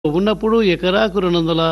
ఉన్నప్పుడు ఎకరాకు రెండు వందల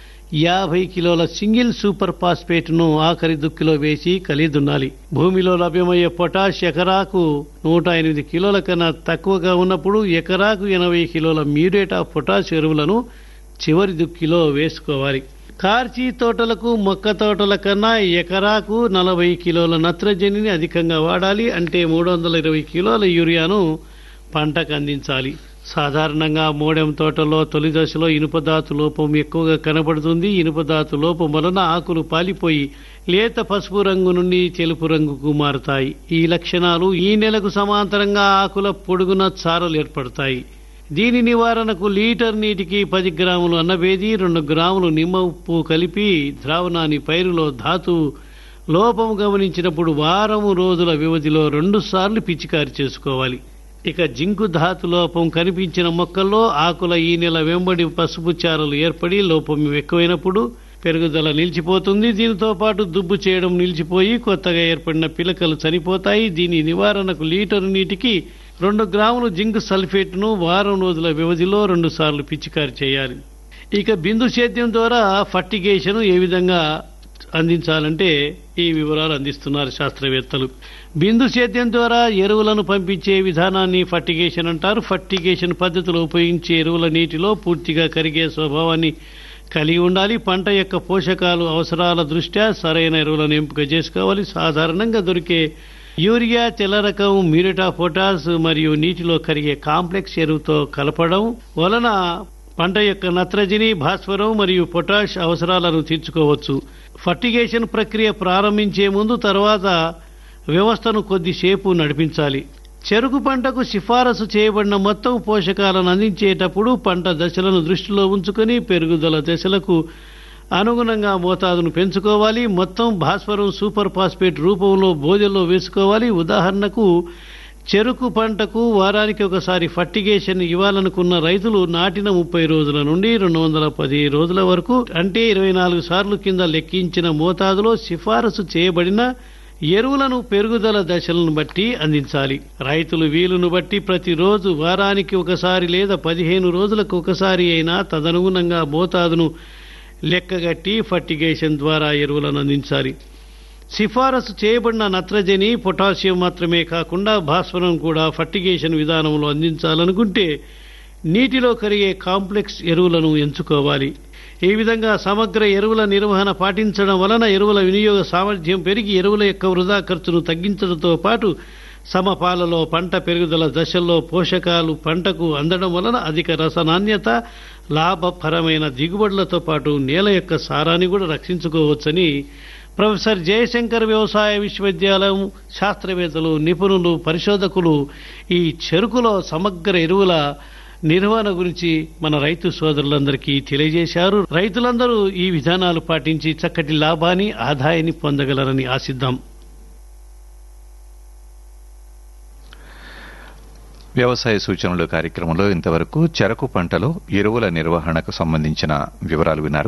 యాభై కిలోల సింగిల్ సూపర్ ఫాస్ఫేట్ ను ఆఖరి దుక్కిలో వేసి కలిగి దున్నాలి భూమిలో లభ్యమయ్యే పొటాష్ ఎకరాకు నూట ఎనిమిది కిలోల కన్నా తక్కువగా ఉన్నప్పుడు ఎకరాకు ఎనభై కిలోల మ్యూరేట్ ఆఫ్ పొటాష్ ఎరువులను చివరి దుక్కిలో వేసుకోవాలి కార్చి తోటలకు మొక్క తోటల కన్నా ఎకరాకు నలభై కిలోల నత్రజనిని అధికంగా వాడాలి అంటే మూడు వందల ఇరవై కిలోల యూరియాను పంటకు అందించాలి సాధారణంగా మోడెం తోటలో తొలి దశలో ఇనుపధాతు లోపం ఎక్కువగా కనబడుతుంది ఇనుపధాతు లోపం వలన ఆకులు పాలిపోయి లేత పసుపు రంగు నుండి తెలుపు రంగుకు మారుతాయి ఈ లక్షణాలు ఈ నెలకు సమాంతరంగా ఆకుల పొడుగున చారలు ఏర్పడతాయి దీని నివారణకు లీటర్ నీటికి పది గ్రాములు అన్నబేది రెండు గ్రాములు నిమ్మ ఉప్పు కలిపి ద్రావణాన్ని పైరులో ధాతు లోపం గమనించినప్పుడు వారం రోజుల వ్యవధిలో రెండు సార్లు పిచికారి చేసుకోవాలి ఇక జింకు ధాతు లోపం కనిపించిన మొక్కల్లో ఆకుల ఈ నెల వెంబడి పసుపు చారలు ఏర్పడి లోపం ఎక్కువైనప్పుడు పెరుగుదల నిలిచిపోతుంది దీనితో పాటు దుబ్బు చేయడం నిలిచిపోయి కొత్తగా ఏర్పడిన పిలకలు చనిపోతాయి దీని నివారణకు లీటరు నీటికి రెండు గ్రాములు జింక్ సల్ఫేట్ను వారం రోజుల వ్యవధిలో రెండు సార్లు పిచికారి చేయాలి ఇక బిందు సేద్యం ద్వారా ఫర్టిగేషన్ ఏ విధంగా అందించాలంటే ఈ వివరాలు అందిస్తున్నారు శాస్త్రవేత్తలు బిందు సేద్యం ద్వారా ఎరువులను పంపించే విధానాన్ని ఫర్టిగేషన్ అంటారు ఫర్టిగేషన్ పద్ధతిలో ఉపయోగించే ఎరువుల నీటిలో పూర్తిగా కరిగే స్వభావాన్ని కలిగి ఉండాలి పంట యొక్క పోషకాలు అవసరాల దృష్ట్యా సరైన ఎరువులను ఎంపిక చేసుకోవాలి సాధారణంగా దొరికే యూరియా తెల్ల రకం మ్యూరిటా పొటాస్ మరియు నీటిలో కరిగే కాంప్లెక్స్ ఎరువుతో కలపడం వలన పంట యొక్క నత్రజని భాస్వరం మరియు పొటాష్ అవసరాలను తీర్చుకోవచ్చు ఫర్టిగేషన్ ప్రక్రియ ప్రారంభించే ముందు తర్వాత వ్యవస్థను కొద్దిసేపు నడిపించాలి చెరుకు పంటకు సిఫారసు చేయబడిన మొత్తం పోషకాలను అందించేటప్పుడు పంట దశలను దృష్టిలో ఉంచుకొని పెరుగుదల దశలకు అనుగుణంగా మోతాదును పెంచుకోవాలి మొత్తం భాస్వరం సూపర్ ఫాస్ఫేట్ రూపంలో బోధెల్లో వేసుకోవాలి ఉదాహరణకు చెరుకు పంటకు వారానికి ఒకసారి ఫర్టిగేషన్ ఇవ్వాలనుకున్న రైతులు నాటిన ముప్పై రోజుల నుండి రెండు వందల పది రోజుల వరకు అంటే ఇరవై నాలుగు సార్లు కింద లెక్కించిన మోతాదులో సిఫారసు చేయబడిన ఎరువులను పెరుగుదల దశలను బట్టి అందించాలి రైతులు వీలును బట్టి ప్రతిరోజు వారానికి ఒకసారి లేదా పదిహేను రోజులకు ఒకసారి అయినా తదనుగుణంగా మోతాదును లెక్కగట్టి ఫర్టిగేషన్ ద్వారా ఎరువులను అందించాలి సిఫారసు చేయబడిన నత్రజని పొటాషియం మాత్రమే కాకుండా భాస్వరం కూడా ఫర్టిగేషన్ విధానంలో అందించాలనుకుంటే నీటిలో కరిగే కాంప్లెక్స్ ఎరువులను ఎంచుకోవాలి ఈ విధంగా సమగ్ర ఎరువుల నిర్వహణ పాటించడం వలన ఎరువుల వినియోగ సామర్థ్యం పెరిగి ఎరువుల యొక్క వృధా ఖర్చును తగ్గించడంతో పాటు సమపాలలో పంట పెరుగుదల దశల్లో పోషకాలు పంటకు అందడం వలన అధిక రస నాణ్యత లాభపరమైన దిగుబడులతో పాటు నేల యొక్క సారాన్ని కూడా రక్షించుకోవచ్చని ప్రొఫెసర్ జయశంకర్ వ్యవసాయ విశ్వవిద్యాలయం శాస్త్రవేత్తలు నిపుణులు పరిశోధకులు ఈ చెరుకులో సమగ్ర ఎరువుల నిర్వహణ గురించి మన రైతు సోదరులందరికీ తెలియజేశారు రైతులందరూ ఈ విధానాలు పాటించి చక్కటి లాభాన్ని ఆదాయాన్ని పొందగలరని ఆశిద్దాం వ్యవసాయ సూచనలు కార్యక్రమంలో ఇంతవరకు చెరకు పంటలో ఎరువుల నిర్వహణకు సంబంధించిన వివరాలు విన్నారు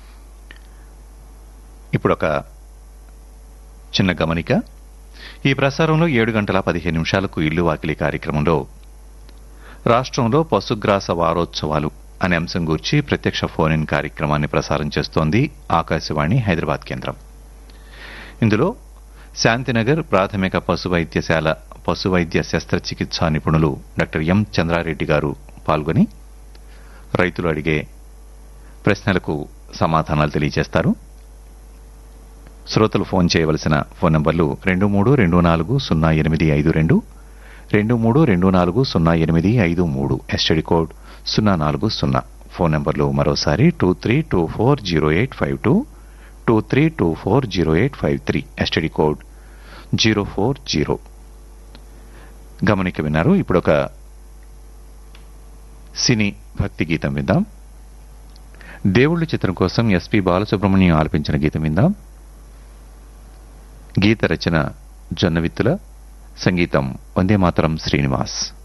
ఇప్పుడు ఒక చిన్న గమనిక ఈ ప్రసారంలో ఏడు గంటల పదిహేను నిమిషాలకు ఇల్లు వాకిలి కార్యక్రమంలో రాష్ట్రంలో పశుగ్రాస వారోత్సవాలు అనే అంశం గురించి ప్రత్యక్ష ఫోన్ ఇన్ కార్యక్రమాన్ని ప్రసారం చేస్తోంది ఆకాశవాణి హైదరాబాద్ కేంద్రం ఇందులో శాంతినగర్ ప్రాథమిక పశు వైద్యశాల పశు వైద్య శస్త్రచికిత్సా నిపుణులు డాక్టర్ ఎం చంద్రారెడ్డి గారు పాల్గొని రైతులు అడిగే ప్రశ్నలకు సమాధానాలు తెలియజేస్తారు శ్రోతలు ఫోన్ చేయవలసిన ఫోన్ నంబర్లు రెండు మూడు రెండు నాలుగు సున్నా ఎనిమిది ఐదు రెండు రెండు మూడు రెండు నాలుగు సున్నా ఎనిమిది ఐదు మూడు ఎస్టడి కోడ్ సున్నా నాలుగు సున్నా ఫోన్ నంబర్లు మరోసారి two three two four zero eight five two two three two four zero eight five three STD code zero four zero గమనిక విన్నారు ఇప్పుడు ఒక సినీ భక్తి గీతం విందాం దేవుళ్ళు చిత్రం కోసం ఎస్పి బాలసుబ్రహ్మణ్యం ఆలపించిన గీతం విందాం గీత రచన జొన్నవిత్తుల సంగీతం వందే మాతరం శ్రీనివాస్